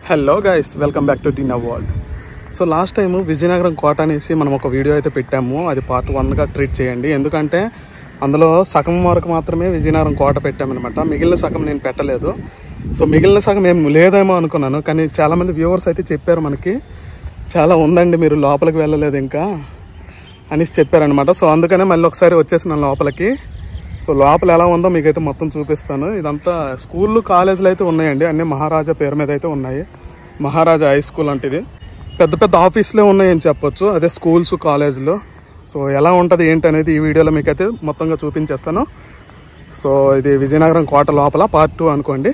hello guys welcome back to teen world so last time Vizianagaram కోట అనేసి మనం ఒక వీడియో అయితే పెట్టాము అది పార్ట్ వన్గా ట్రీట్ చేయండి ఎందుకంటే అందులో సగం వరకు మాత్రమే విజయనగరం కోట పెట్టామన్నమాట మిగిలిన సగం నేను పెట్టలేదు సో మిగిలిన సగం ఏం లేదేమో అనుకున్నాను కానీ చాలామంది వ్యూవర్స్ అయితే చెప్పారు మనకి చాలా ఉందండి మీరు లోపలికి వెళ్ళలేదు ఇంకా అనేసి చెప్పారనమాట సో అందుకనే మళ్ళీ ఒకసారి వచ్చేసినాను లోపలికి సో లోపల ఎలా ఉందో మీకైతే మొత్తం చూపిస్తాను ఇదంతా స్కూళ్ళు కాలేజీలు అయితే ఉన్నాయండి అన్ని మహారాజా పేరు మీద అయితే ఉన్నాయి మహారాజా హై స్కూల్ అంటే ఇది పెద్ద పెద్ద ఆఫీసులే ఉన్నాయని చెప్పొచ్చు అదే స్కూల్స్ కాలేజీలు సో ఎలా ఉంటుంది ఏంటి అనేది ఈ వీడియోలో మీకైతే మొత్తంగా చూపించేస్తాను సో ఇది విజయనగరం కోట లోపల పార్ట్ టూ అనుకోండి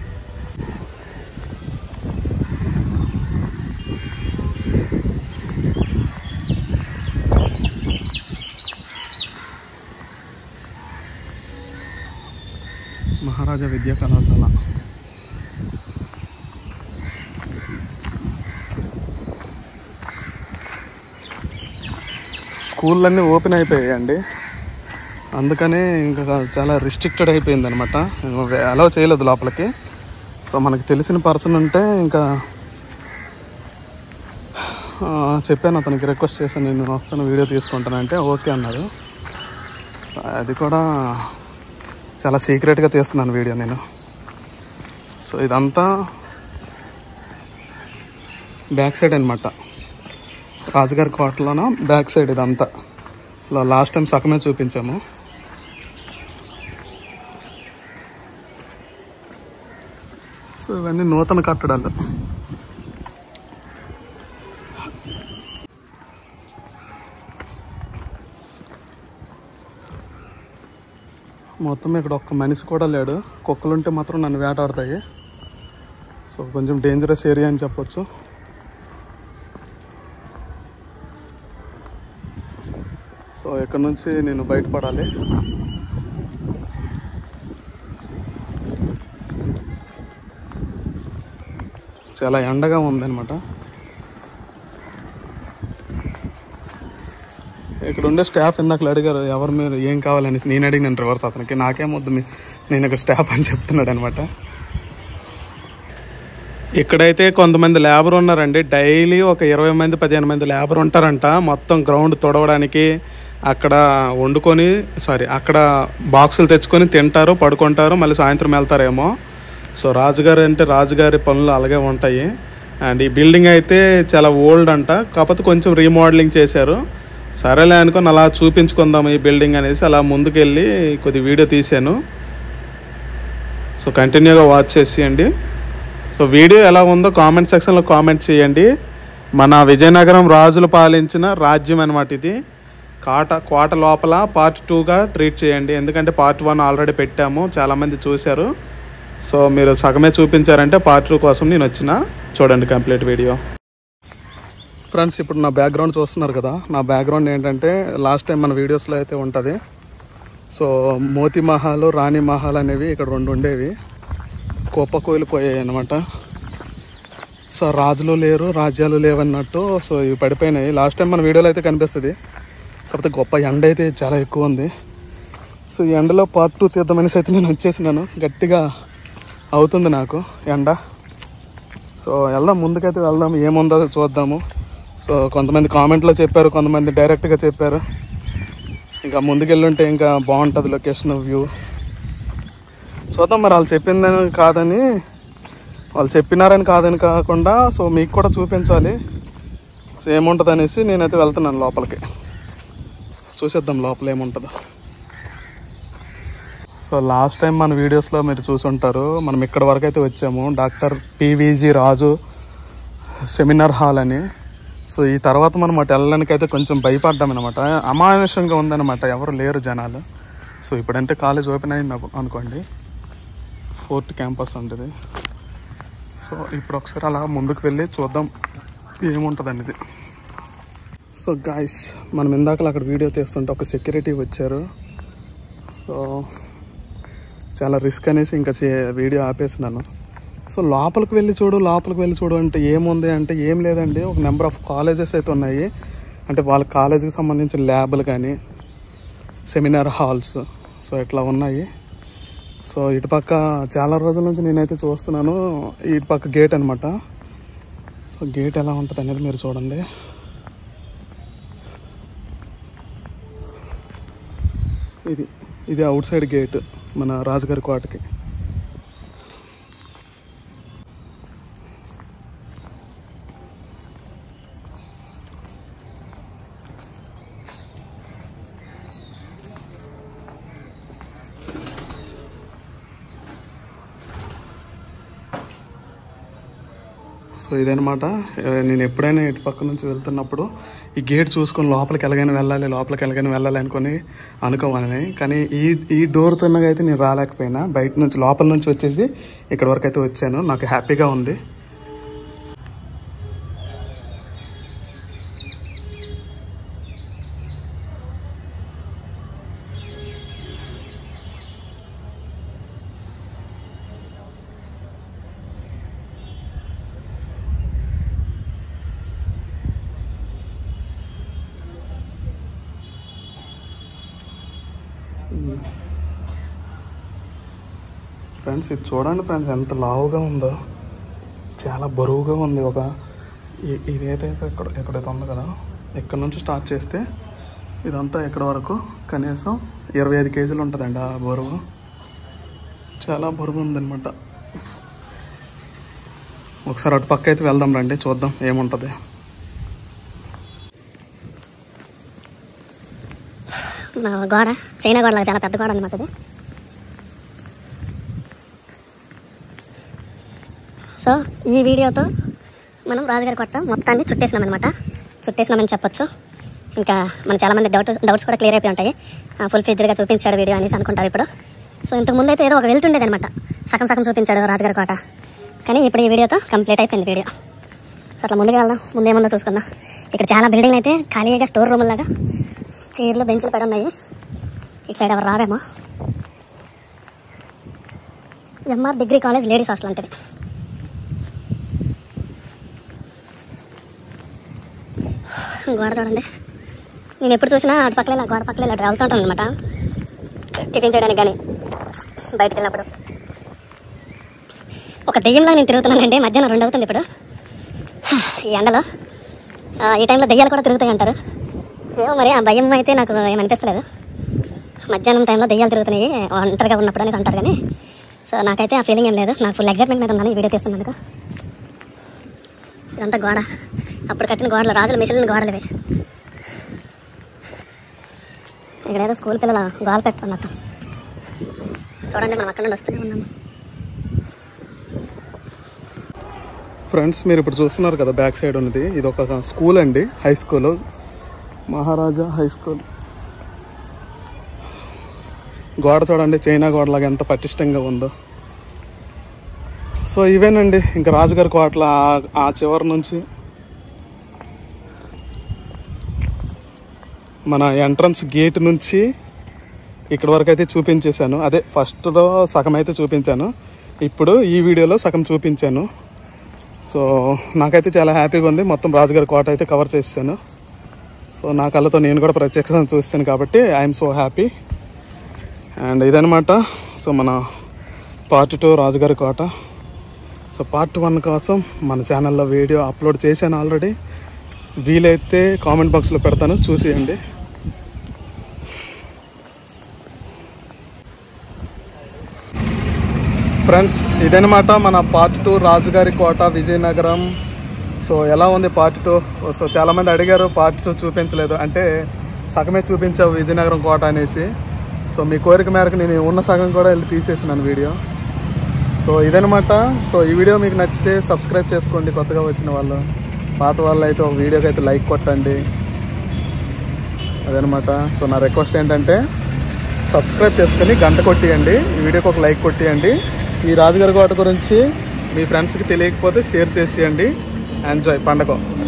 మహారాజా విద్యా కళాశాల స్కూళ్ళన్నీ ఓపెన్ అయిపోయాయండి అందుకనే ఇంకా చాలా రిస్ట్రిక్టెడ్ అయిపోయింది అనమాట అలౌ చేయలేదు లోపలికి సో మనకి తెలిసిన పర్సన్ ఉంటే ఇంకా ఆ, చెప్పాను అతనికి రిక్వెస్ట్ చేశాను నేను వస్తాను వీడియో తీసుకుంటానంటే ఓకే అన్నారు అది కూడా చాలా సీక్రెట్గా తీస్తున్నాను వీడియో నేను సో ఇదంతా బ్యాక్ సైడ్ అనమాట రాజుగారి కోటలోన బ్యాక్ సైడ్ ఇదంతా ఇలా లాస్ట్ టైం సగమే చూపించాము సో ఇవన్నీ నూతన కట్టడాలు మొత్తం ఇక్కడ ఒక్క మనిషి కూడా లేడు కుక్కలుంటే మాత్రం నన్ను వేటాడతాయి సో కొంచెం డేంజరస్ ఏరియా అని చెప్పొచ్చు సో ఇక్కడ నుంచి నేను బయటపడాలి చాలా ఎండగా ఉందన్నమాట ఇక్కడ ఉండే స్టాఫ్ ఇందాక అడిగారు ఎవరు మీరు ఏం కావాలనేసి నేను అడిగినాను రివర్స్ అతనికి నాకేం వద్దు మీ- నేను ఇక్కడ స్టాఫ్ అని చెప్తున్నాడు అనమాట ఇక్కడైతే కొంతమంది లేబర్ ఉన్నారండి డైలీ ఒక ఇరవై మంది పదిహేను మంది లేబర్ ఉంటారంట మొత్తం గ్రౌండ్ తొడవడానికి అక్కడ వండుకొని సారీ అక్కడ బాక్సులు తెచ్చుకొని తింటారు పడుకుంటారు మళ్ళీ సాయంత్రం వెళ్తారేమో సో రాజుగారు అంటే రాజుగారి పనులు అలాగే ఉంటాయి అండ్ ఈ బిల్డింగ్ అయితే చాలా ఓల్డ్ అంట కాకపోతే కొంచెం రీమోడలింగ్ చేశారు సరేలే అనుకొని అలా చూపించుకుందాం ఈ బిల్డింగ్ అనేసి అలా ముందుకెళ్ళి కొద్ది వీడియో తీశాను సో కంటిన్యూగా వాచ్ చేసేయండి సో వీడియో ఎలా ఉందో కామెంట్ సెక్షన్లో కామెంట్ చేయండి మన విజయనగరం రాజులు పాలించిన రాజ్యం అనమాట ఇది కాట కోట లోపల పార్ట్ టూగా ట్రీట్ చేయండి ఎందుకంటే పార్ట్ వన్ ఆల్రెడీ పెట్టాము చాలామంది చూశారు సో మీరు సగమే చూపించారంటే పార్ట్ టూ కోసం నేను వచ్చిన చూడండి కంప్లీట్ వీడియో ఫ్రెండ్స్ ఇప్పుడు నా బ్యాక్గ్రౌండ్ చూస్తున్నారు కదా నా బ్యాక్గ్రౌండ్ ఏంటంటే లాస్ట్ టైం మన వీడియోస్లో అయితే ఉంటుంది సో మోతి మహాలు రాణి మహాల్ అనేవి ఇక్కడ రెండు ఉండేవి కుప్పకూలిపోయాయి అనమాట సో రాజులు లేరు రాజ్యాలు లేవన్నట్టు సో ఇవి పడిపోయినాయి లాస్ట్ టైం మన వీడియోలో అయితే కనిపిస్తుంది కాకపోతే గొప్ప ఎండ అయితే చాలా ఎక్కువ ఉంది సో ఈ ఎండలో పార్ట్ టూ తీద్దామనేసి అయితే నేను వచ్చేసినాను గట్టిగా అవుతుంది నాకు ఎండ సో వెళ్దాం ముందుకైతే వెళ్దాం ఏముందో చూద్దాము సో కొంతమంది కామెంట్లో చెప్పారు కొంతమంది డైరెక్ట్గా చెప్పారు ఇంకా ముందుకెళ్ళుంటే ఇంకా బాగుంటుంది లొకేషన్ వ్యూ చూద్దాం మరి వాళ్ళు చెప్పిందని కాదని వాళ్ళు చెప్పినారని కాదని కాకుండా సో మీకు కూడా చూపించాలి సో ఏముంటుంది అనేసి నేనైతే వెళ్తున్నాను లోపలికి చూసేద్దాం లోపల ఏముంటుందో సో లాస్ట్ టైం మన వీడియోస్లో మీరు చూసుంటారు మనం ఇక్కడ వరకు అయితే వచ్చాము doctor PVG Raju seminar hall అని సో ఈ తర్వాత మనం అటు వెళ్ళడానికి అయితే కొంచెం భయపడ్డాం అనమాట అమానుషంగా ఉందన్నమాట ఎవరు లేరు జనాలు సో ఇప్పుడంటే కాలేజ్ ఓపెన్ అయింది అను- అనుకోండి ఫోర్త్ క్యాంపస్ ఉంటుంది సో ఇప్పుడు ఒకసారి అలా ముందుకు వెళ్ళి చూద్దాం ఏముంటుంది అనేది సో గాయస్ మనం ఇందాకలా అక్కడ వీడియో తీస్తుంటే ఒక సెక్యూరిటీ వచ్చారు సో చాలా రిస్క్ అనేసి ఇంకా చే- వీడియో ఆపేసినాను సో లోపలికి వెళ్ళి చూడు లోపలికి వెళ్ళి చూడు అంటే ఏముంది అంటే ఏం లేదండి ఒక నెంబర్ ఆఫ్ కాలేజెస్ అయితే ఉన్నాయి అంటే వాళ్ళ కాలేజీకి సంబంధించిన ల్యాబ్లు కానీ సెమినార్ హాల్స్ సో ఇట్లా ఉన్నాయి సో ఇటుపక్క చాలా రోజుల నుంచి నేనైతే చూస్తున్నాను ఇటుపక్క గేట్ అనమాట సో గేట్ ఎలా ఉంటుంది అనేది మీరు చూడండి ఇది ఇది అవుట్ సైడ్ గేట్ మన రాజుగారి కోటకి సో ఇదనమాట ఆ, నేను ఎప్పుడైనా ఇటు పక్క నుంచి వెళ్తున్నప్పుడు ఈ గేట్ చూసుకొని లోపలికి ఎలాగైనా వెళ్ళాలి లోపలికి ఎలాగైనా వెళ్ళాలి అనుకొని అనుకోవాలని కానీ ఈ ఈ డోర్ తిన్నగా అయితే నేను రాలేకపోయినా బయట నుంచి లోపల నుంచి వచ్చేసి ఇక్కడ వరకు అయితే వచ్చాను నాకు హ్యాపీగా ఉంది ఫ్రెండ్స్ ఇది చూడండి ఫ్రెండ్స్ ఎంత లావుగా ఉందో చాలా బరువుగా ఉంది ఒక ఇ- ఇదైతే ఇక్కడ ఎక్కడైతే ఉంది కదా ఇక్కడ నుంచి స్టార్ట్ చేస్తే ఇదంతా ఇక్కడ వరకు కనీసం ఇరవై ఐదు కేజీలు ఉంటుందండి ఆ బరువు చాలా బరువు ఉందన్నమాట ఒకసారి అటు పక్క అయితే వెళ్దాం రండి చూద్దాం ఏముంటుంది మా గోడ చైనా గోడ లాగా చాలా పెద్ద గోడ అనమాట ఇది సో ఈ వీడియోతో మనం రాజుగారి కొట్ట మొత్తాన్ని చుట్టేసినాం అనమాట చుట్టేసినామని చెప్పొచ్చు ఇంకా మన చాలా మంది డౌట్ డౌట్స్ కూడా క్లియర్ అయిపోయి ఉంటాయి ఫుల్ ఫ్లెడ్జ్డ్గా చూపించాడు వీడియో అనేసి అనుకుంటారు ఇప్పుడు సో ఇంతకు ముందు అయితే ఏదో ఒక వెళ్తుండేది అనమాట సగం సగం చూపించాడు రాజుగారి కోట కానీ ఇప్పుడు ఈ వీడియోతో కంప్లీట్ అయిపోయింది వీడియో సో అట్లా ముందుకు వెళ్దాం ముందేముందో చూసుకుందాం ఇక్కడ చాలా బిల్డింగ్లు అయితే ఖాళీగా స్టోర్ రూమ్ లాగా చైర్లు బెంచ్లు పడి ఉన్నాయి ఇటు సైడ్ ఎవరు రారేమో MR degree college ladies hostel అంటే గోడ చూడండి నేను ఎప్పుడు చూసినా అటు పక్కలే ఇలా గోడ పక్కలే ఇలా వెళ్తూ ఉంటాను అనమాట టిఫిన్ చేయడానికి కానీ బయటకు వెళ్ళినప్పుడు ఒక దెయ్యంలా నేను తిరుగుతున్నానండి మధ్యాహ్నం రెండు అవుతుంది ఇప్పుడు ఈ ఎండలో ఆ, ఈ టైంలో దెయ్యాలు కూడా తిరుగుతాయి అంటారు ఏమో మరి ఆ భయం అయితే నాకు ఏమనిపిస్తలేదు మధ్యాహ్నం టైంలో దెయ్యాలు తిరుగుతున్నాయి ఒంటరిగా ఉన్నప్పుడు అనేసి అంటారు కానీ సో నాకైతే ఆ ఫీలింగ్ ఏం లేదు నాకు ఫుల్ ఎగ్జైట్మెంట్ మీద ఉన్నాను ఈ వీడియో తీస్తున్నందుకు ఇదంతా గోడ అప్పుడు కట్టిన గోడలు రాజులు మిషన్ గోడలు ఇవి ఇక్కడ ఏదో స్కూల్ పిల్లల గోల పెట్టుకున్నట్టు చూడండి మనం అక్కడ నుండి వస్తూనే ఉన్నాము ఫ్రెండ్స్ మీరు ఇప్పుడు చూస్తున్నారు కదా బ్యాక్ సైడ్ ఉన్నది ఇది ఒక స్కూల్ అండి high school Maharaja high school గోడ చూడండి చైనా గోడలాగా ఎంత పటిష్టంగా ఉందో సో ఇవేనండి ఇంకా రాజుగారి కోటల ఆ- ఆ చివరి నుంచి మన ఎంట్రన్స్ గేట్ నుంచి ఇక్కడ వరకు అయితే చూపించేశాను అదే ఫస్ట్లో సగం అయితే చూపించాను ఇప్పుడు ఈ వీడియోలో సగం చూపించాను సో నాకైతే చాలా హ్యాపీగా ఉంది మొత్తం రాజుగారి కోట అయితే కవర్ చేసాను సో నా కళ్ళతో నేను కూడా ప్రత్యక్షంగా చూస్తాను కాబట్టి ఐఎమ్ సో హ్యాపీ అండ్ ఇదనమాట సో మన పార్ట్ టూ రాజుగారి కోట సో పార్ట్ వన్ కోసం మన ఛానల్లో వీడియో అప్లోడ్ చేశాను ఆల్రెడీ వీలైతే కామెంట్ బాక్స్లో పెడతాను చూసేయండి ఫ్రెండ్స్ ఇదనమాట మన పార్ట్ టూ రాజుగారి కోట విజయనగరం సో ఎలా ఉంది పార్ట్ టూ సో చాలా మంది అడిగారు పార్ట్ టూ చూపించలేదు అంటే సగమే చూపించావు విజయనగరం కోట అనేసి సో మీ కోరిక మేరకు నేను ఉన్న సగం కూడా వెళ్ళి తీసేసినాను వీడియో సో ఇదనమాట సో ఈ వీడియో మీకు నచ్చితే సబ్స్క్రైబ్ చేసుకోండి కొత్తగా వచ్చిన వాళ్ళు పాత వాళ్ళు అయితే ఒక వీడియోకి అయితే లైక్ కొట్టండి అదనమాట సో నా రిక్వెస్ట్ ఏంటంటే సబ్స్క్రైబ్ చేసుకొని గంట కొట్టియండి ఈ వీడియోకి ఒక లైక్ కొట్టియండి ఈ రాజుగారి కోట గురించి మీ ఫ్రెండ్స్కి తెలియకపోతే షేర్ చేసేయండి ఎంజాయ్ పండగ